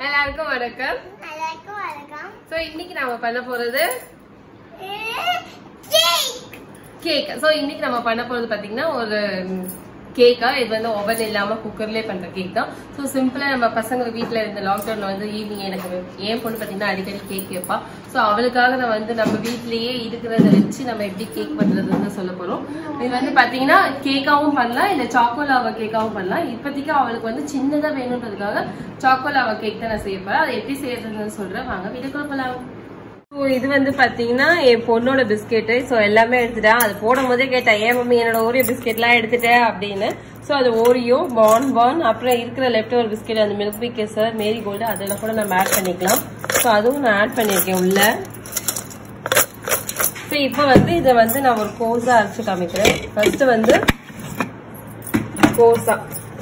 எல்லாருக்கும் வணக்கம் எல்லாருக்கும் வணக்கம் சோ இன்னைக்கு நாம பண்ண போறது கேக் கேக் சோ இன்னைக்கு நம்ம பண்ண போறது பாத்தீங்கன்னா ஒரு கேக்கா இது வந்து ஓவன் இல்லாம குக்கர்லயே பண்ற கேக் தான் சோ சிம்பிளா நம்ம பசங்க வீட்ல இருந்த லாக்டவுன்ல வந்து ஈவினிங் எனக்கு ஏன் பொண்ணு பாத்தீங்கன்னா அடிக்கடி கேக் கேட்பா சோ அவளுக்காக நான் வந்து நம்ம வீட்லயே இருக்கிறத வச்சு நம்ம எப்படி கேக் பண்றதுன்னு சொல்ல போறோம் இது வந்து பாத்தீங்கன்னா கேக்காவும் பண்ணலாம் இல்ல சாக்கோலாவா கேக்காவும் பண்ணலாம் இப்போதைக்கு அவளுக்கு வந்து சின்னதா வேணுன்றதுக்காக சாக்கோலாவா கேக் தான் நான் செய்ய போறேன் அதை எப்படி செய்யறதுன்னு சொல்றேன் வாங்க வீட்டுக்குள்ள போலாம் ஸோ இது வந்து பாத்தீங்கன்னா என் பொண்ணோட பிஸ்கெட்டு ஸோ எல்லாமே எடுத்துட்டேன் அது போடும் போதே கேட்டேன் ஏன் மம்மி என்னோட ஓரியோ பிஸ்கெட்லாம் எடுத்துட்டேன் அப்படின்னு ஸோ அது ஓரியோ பான் பான் அப்புறம் இருக்கிற லெஃப்ட் ஓவர் பிஸ்கெட் அந்த மில்க் பி கேசர் மேரி கோல்டு அதெல்லாம் கூட நம்ம ஆட் பண்ணிக்கலாம் ஸோ அதுவும் நான் ஆட் பண்ணியிருக்கேன் உள்ள ஸோ இப்போ வந்து இதை வந்து நான் ஒரு கோஸா அரைச்சு காமிக்கிறேன் ஃபர்ஸ்ட் வந்து கோஸா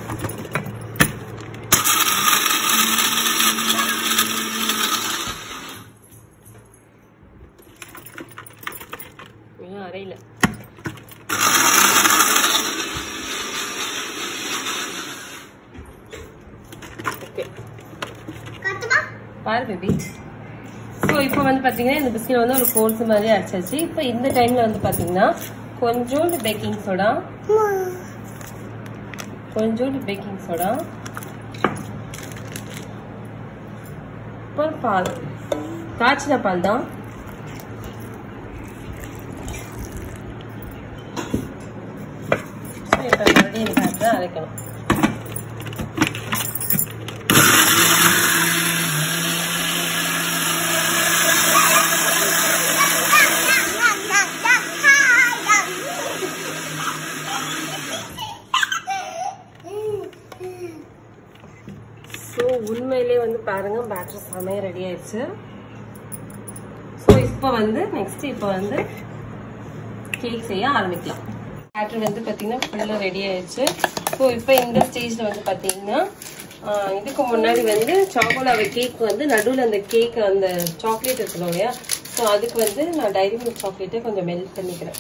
இன்னும் அரையில ஓகே கத்துமா பாரு பேபி ஸோ இப்போ வந்து பார்த்தீங்கன்னா இந்த பிஸ்கெட் வந்து ஒரு கோர்ஸ் மாதிரி அரைச்சாச்சு இப்போ இந்த டைம்ல வந்து பார்த்தீங்கன்னா கொஞ்சோண்டு பேக்கிங் சோடா கொஞ்சோண்டு பேக்கிங் சோடா அப்புறம் பால் காய்ச்சின பால் தான் ஸோ இப்போ மறுபடியும் இந்த காய்ச்சி அரைக்கணும் ஸோ உண்மையிலே வந்து பாருங்க பேட்டர் செமையா ரெடி ஆயிடுச்சு ஸோ இப்போ வந்து நெக்ஸ்ட் இப்போ வந்து கேக் செய்ய ஆரம்பிக்கலாம் பேட்டர் வந்து பார்த்தீங்கன்னா ஃபுல்லாக ரெடி ஆயிடுச்சு ஸோ இப்போ இந்த ஸ்டேஜில் வந்து பார்த்தீங்கன்னா ஆஹ், இதுக்கு முன்னாடி வந்து சாக்கோலாவை கேக் வந்து நடுவில் அந்த கேக் அந்த சாக்லேட் இருக்கணும் இல்லையா ஸோ அதுக்கு வந்து நான் டைரி மில்க் சாக்லேட்டை கொஞ்சம் மெல்ட் பண்ணிக்கிறேன்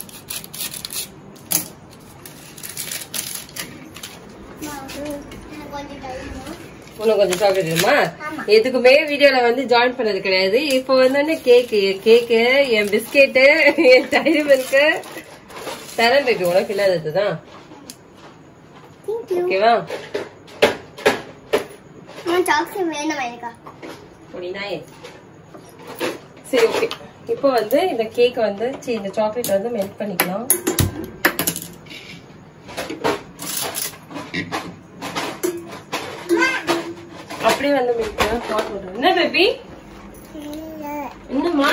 இன்னும் கொஞ்சம் சாக்லேட் வேணுமா எதுக்குமே வீடியோல வந்து ஜாயின் பண்ணது கிடையாது இப்போ வந்து கேக்கு கேக்கு என் பிஸ்கெட்டு என் டைரி மில்க்கு தரேன் பேபி உனக்கு இல்லாதது தான் ஓகேவா சாக்லேட் வேணும் எனக்கா அப்படின்னா சரி ஓகே இப்போ வந்து இந்த கேக் வந்து சரி இந்த சாக்லேட் வந்து மெல்ட் பண்ணிக்கலாம் அப்படியே வந்து மெல்ட் பண்ணா ஹாட் வாட்டர் என்ன பேபி என்னம்மா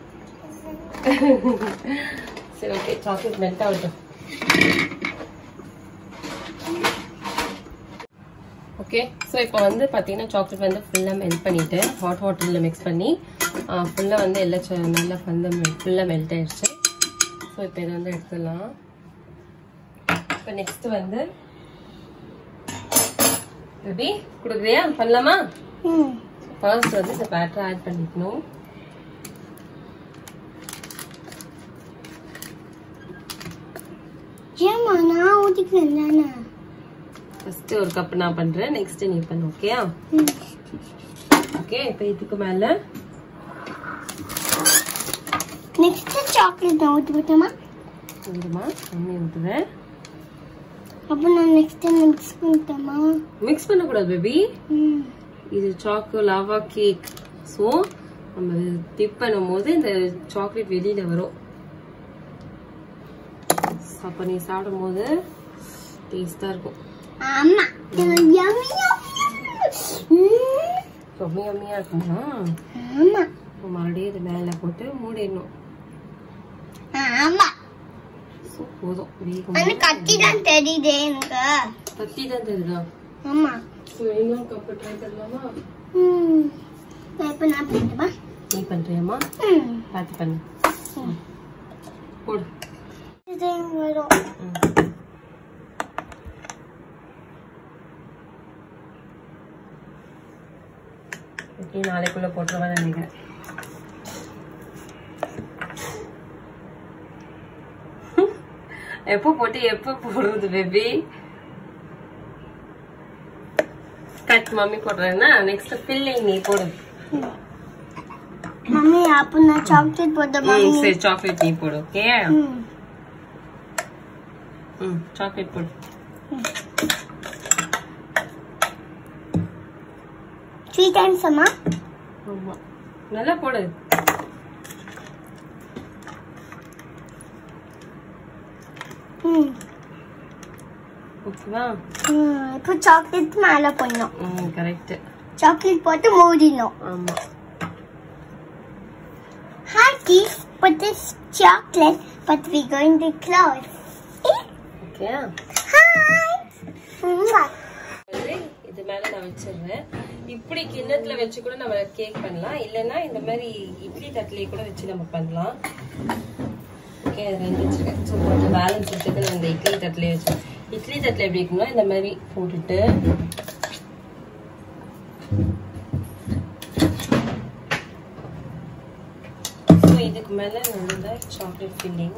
சரி ஓகே சாக்லேட் மெல்ட் ஆகட்டும் ஓகே ஸோ இப்போ வந்து பார்த்தீங்கன்னா சாக்லேட் வந்து ஃபுல்லாக மெல்ட் பண்ணிட்டு ஹாட் வாட்டரில் மிக்ஸ் பண்ணி ஃபுல்லாக வந்து எல்லா ச- நல்லா வந்து ஃபுல்லாக மெல்ட் ஆயிடுச்சு ஸோ இப்போ இதை வந்து எடுத்துடலாம் இப்போ நெக்ஸ்ட் வந்து பேபி கொடுக்குறியா பண்ணலாமா ம் ஃபர்ஸ்ட் வந்து இந்த பேட்டர் ஆட் பண்ணிக்கணும் ஏமா நான் ஊத்திக்கிறேன் தானே ஃபர்ஸ்ட் ஒரு கப் நான் பண்றேன் நெக்ஸ்ட் நீ பண்ணு ஓகேயா ம் ஓகே இப்போ இதுக்கு மேல நெக்ஸ்ட் சாக்லேட் நான் ஊற்றி விட்டோமா கொஞ்சமா தண்ணி ஊற்றுவேன் அப்போ நான் நெக்ஸ்ட் மிக்ஸ் பண்ணிட்டோமா மிக்ஸ் பண்ணக்கூடாது பேபி ம் இது சாக்கோ லாவா கேக் ஸோ நம்ம டிப் பண்ணும்போது இந்த சாக்லேட் வெளியில வரும் அப்போ நீ சாப்பிடும் போது டேஸ்டா இருக்கும் ஆமா யம்மி ரொம்ப யம்மியா இருக்குமா ஆமா இப்போ மறுபடியும் இது மேல போட்டு மூடிடணும் ஆமா ஸோ போதும் வேகமா அந்த கத்தி தான் தெரியுது எனக்கு பத்தி தான் தெரியுதா ஆமா ஸோ இன்னும் கப்பு ட்ரை பண்ணலாமா ம் நான் இப்போ நான் பண்ணிட்டுமா நீ பண்றியாம்மா ம் பார்த்து பண்ணு போடு இது வரும் ம். ஓகே நாளைக்குள்ள போட்டுருவேன் நினைக்கிறேன் எப்போ போட்டு எப்போ போடுறது பேபி கட் நெக்ஸ்ட் மம்மி போடுறேன்னா நெக்ஸ்ட் ஃபில்லிங் நீ போடு மம்மி அப்போ நான் சாக்லேட் போட்ட ம், மம்மி சரி சாக்லேட் நீ போடு ஓகே ம். ம் சாக்லேட் போடு த்ரீ டைம்ஸ் அம்மா ஆமா நல்லா போடு ம் ஓகேவா ம், இப்போ சாக்லேட் மேலே போடணும் ம் கரெக்ட் சாக்லேட் போட்டு மூடிடணும் ஆமா Hi kids, put this chocolate, but we're going to close. Okay Hi! Mm, வந்து இது மேல நான் வச்சிடுறேன் இப்படி கிண்ணத்துல வச்சு கூட நம்ம கேக் பண்ணலாம் இல்லைன்னா இந்த மாதிரி இட்லி தட்டிலே கூட வச்சு நம்ம பண்ணலாம் ஓகே அது ரெண்டு வச்சிருக்கேன் ஸோ கொஞ்சம் பேலன்ஸ் வச்சுட்டு நான் இந்த இட்லி தட்டிலே வச்சு இட்லி தட்டில் எப்படி இருக்குன்னா இந்த மாதிரி போட்டுட்டு ஸோ இதுக்கு மேல நல்ல சாக்லேட் ஃபில்லிங்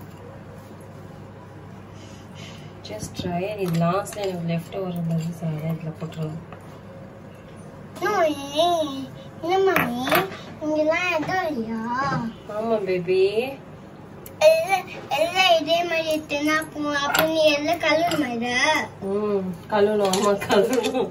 ஜஸ்ட் ட்ரை இது லாஸ்ட்ல எனக்கு லெஃப்ட் ஓவர் இருந்தது சார் இதில் போட்டுருலாம் No, என்ன மம்மி இங்கெல்லாம் எதுவும் இல்லையா ஆமா பேபி எல்லாம் எல்லாம் இதே மாதிரி எடுத்துனா அப்போ அப்போ நீ எல்லாம் கலர் மாதிரி ம் கழுவணும் ஆமா கழுவணும்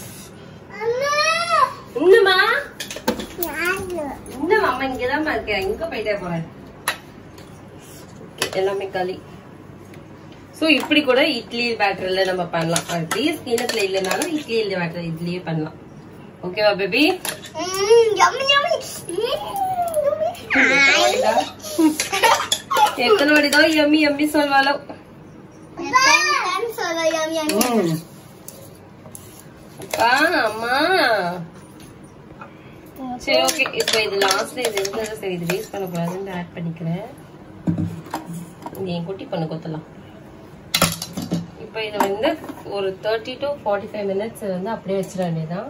இன்னுமா இன்னும் அம்மா இங்கதான் இருக்கேன் எங்க போயிட்டே போறேன் Okay, எல்லாமே களி சோ இப்படி கூட இட்லி பேட்டர்ல நம்ம பண்ணலாம் அட்லீஸ்ட் கிணத்துல இல்லைனாலும் இட்லி இல்ல பேட்டர் இட்லியே பண்ணலாம் ஓகேவா பேபி யம்மி யம்மி எத்தனை வாடிதான் எம்மி எம்மி சொல்வாளோ சொல்ல யம்மி யம்மி அப்பா அம்மா சரி ஓகே இப்போ இது லாஸ்ட்ல இது இருந்தது சரி இது வேஸ்ட் பண்ணக்கூடாதுன்னு ஆட் பண்ணிக்கிறேன் இது என் குட்டி பண்ண கொத்தலாம் இப்போ இதை வந்து ஒரு thirty to forty five minutes வந்து அப்படியே வச்சிட வேண்டியதான்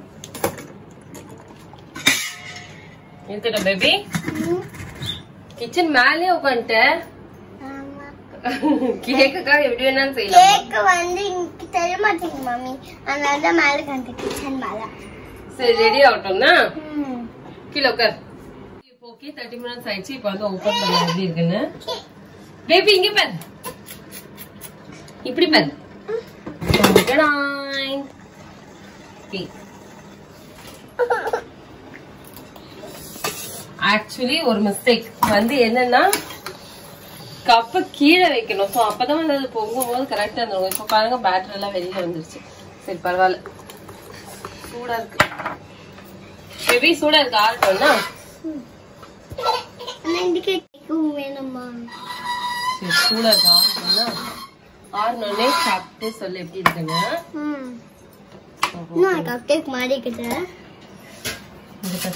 இருக்கட்டும் பேபி கிச்சன் மேலே உட்காந்துட்டேன் ஆமா கேக்குக்கா எப்படி வேணாலும் செய்யலாம் கேக் வந்து இங்க தெரிய மாட்டேங்குது மம்மி அதனால தான் மேல கண்டு கிச்சன் மேல சரி ரெடி ஆகட்டும்னா ம். கீழே உட்கார் இப்போ ஓகே தேர்ட்டி மினிட்ஸ் ஆயிடுச்சு இப்போ வந்து ஓப்பன் பண்ண எப்படி இருக்குன்னு பேபி இங்க பாரு இப்படி பாரு ஆக்சுவலி ஒரு மிஸ்டேக் வந்து என்னன்னா கப்ப கீழே வைக்கணும் ஸோ அப்பதான் வந்து அது பொங்கும்போது கரெக்டா இருந்தோம் இப்போ பாருங்க பேட்டரி எல்லாம் வெளியில வந்துருச்சு சரி பரவாயில்ல சூடா இருக்கு பேபி சூடா இருக்கு ஆகட்டும்னா ஆனா இந்த கேக்கும் வேணுமா சரி சூடா இருக்கு ஆகட்டும்னா ஆறுனோடனே சாப்பிட்டு சொல்லு எப்படி இருக்குன்னு ம் நான் கப் கேக் மாறிக்கிட்டு இங்க பாரு.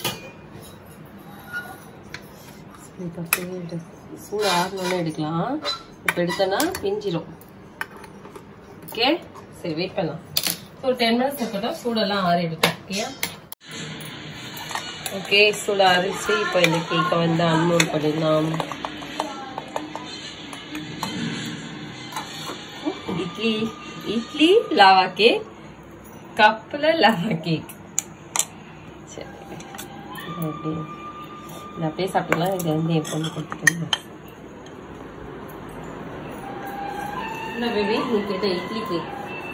சரி, அப்படியே எடு. சூடு ஆறுனோடனே எடுக்கலாம் இப்போ எடுத்தோன்னா பிஞ்சிரும் ஓகே சரி வெயிட் பண்ணலாம் ஒரு டென் மினிட்ஸ் இருக்கட்டும் சூடெல்லாம் ஆறிடுட்டும் ஓகே ஓகே சூடு ஆறிச்சு இப்போ இந்த கேக்கை வந்து அன்மோல் பண்ணிடலாம் இட்லி இட்லி லாவா கேக் கப்பில் லாவா கேக் சரி இது அப்படியே இது அப்படியே சாப்பிட்டுக்கலாம் இது வந்து என் பொண்ணு கொடுத்துட்டு என்ன பேபி நீ கேட்ட இட்லி கேக்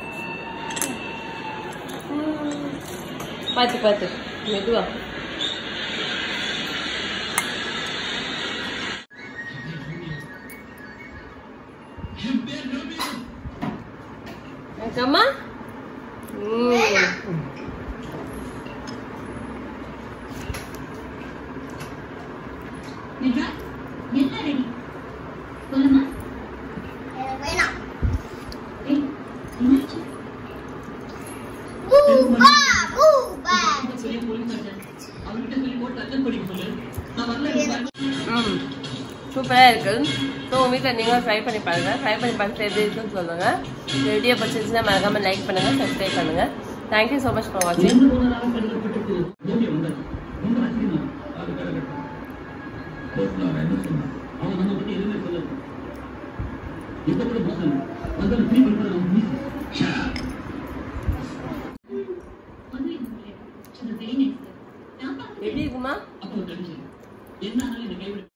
பார்த்து பார்த்து மெதுவா அம்மா ம் எனக்கு வேணாம் பூபா பூபா ம் சூப்பராக இருக்கு ஸோ உங்கள் வீட்டில் நீங்களும் ட்ரை பண்ணி பாருங்கள் ட்ரை பண்ணி பார்த்துட்டு எப்படி இருக்குன்னு சொல்லுங்கள் இந்த வீடியோ பிடிச்சிருந்துச்சுன்னா மறக்காமல் லைக் பண்ணுங்கள் சப்ஸ்கிரைப் பண்ணுங்கள் தேங்க்யூ ஸோ மச் ஃபார் வாட்சிங் எப்படி இருக்குமா அப்போ ஒரு கண்டிஷன் என்ன ஆனாலும் இந்த கைவிட